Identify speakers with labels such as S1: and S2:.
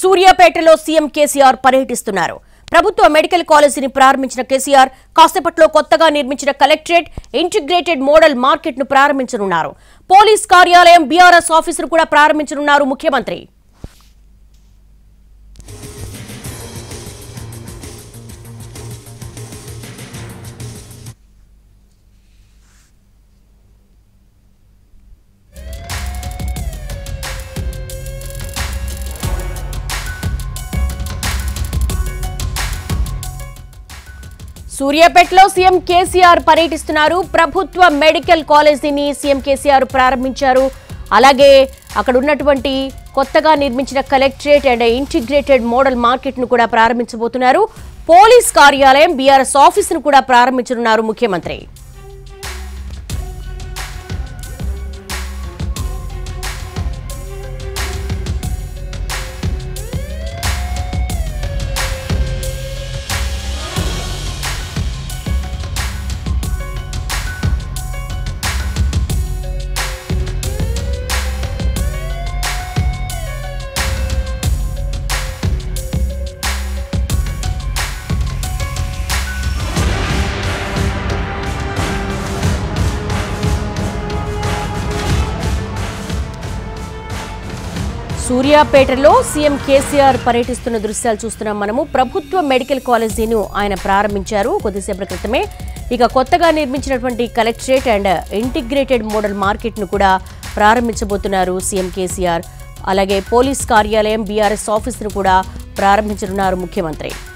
S1: సూర్యాపేటలో సీఎం కేసీఆర్ పర్యటిస్తున్నారు ప్రభుత్వ మెడికల్ కాలేజీని ప్రారంభించిన కేసీఆర్ కాసేపట్లో కొత్తగా నిర్మించిన కలెక్టరేట్ ఇంటిగ్రేటెడ్ మోడల్ మార్కెట్ ను ప్రారంభించనున్నారు పోలీస్ కార్యాలయం బీఆర్ఎస్ ఆఫీసును కూడా ప్రారంభించనున్నారు ముఖ్యమంత్రి సూర్యాపేటలో సీఎం కేసీఆర్ పర్యటిస్తున్నారు ప్రభుత్వ మెడికల్ కాలేజీని సీఎం కేసీఆర్ ప్రారంభించారు అలాగే అక్కడ ఉన్నటువంటి కొత్తగా నిర్మించిన collectorate and integrated model market ను కూడా ప్రారంభించబోతున్నారు పోలీస్ కార్యాలయం బీఆర్ఎస్ ఆఫీసును కూడా ప్రారంభించనున్నారు ముఖ్యమంత్రి సూర్యాపేటలో సీఎం కేసీఆర్ పర్యటిస్తున్న దృశ్యాలు చూస్తున్నాం మనము ప్రభుత్వ మెడికల్ కాలేజీను ఆయన ప్రారంభించారు కొద్దిసేపటి క్రితమే ఇక కొత్తగా నిర్మించినటువంటి collectorate and integrated model market ను కూడా ప్రారంభించబోతున్నారు సీఎం కేసీఆర్ అలాగే పోలీస్ కార్యాలయం బీఆర్ఎస్ ఆఫీసును కూడా ప్రారంభించనున్నారు ముఖ్యమంత్రి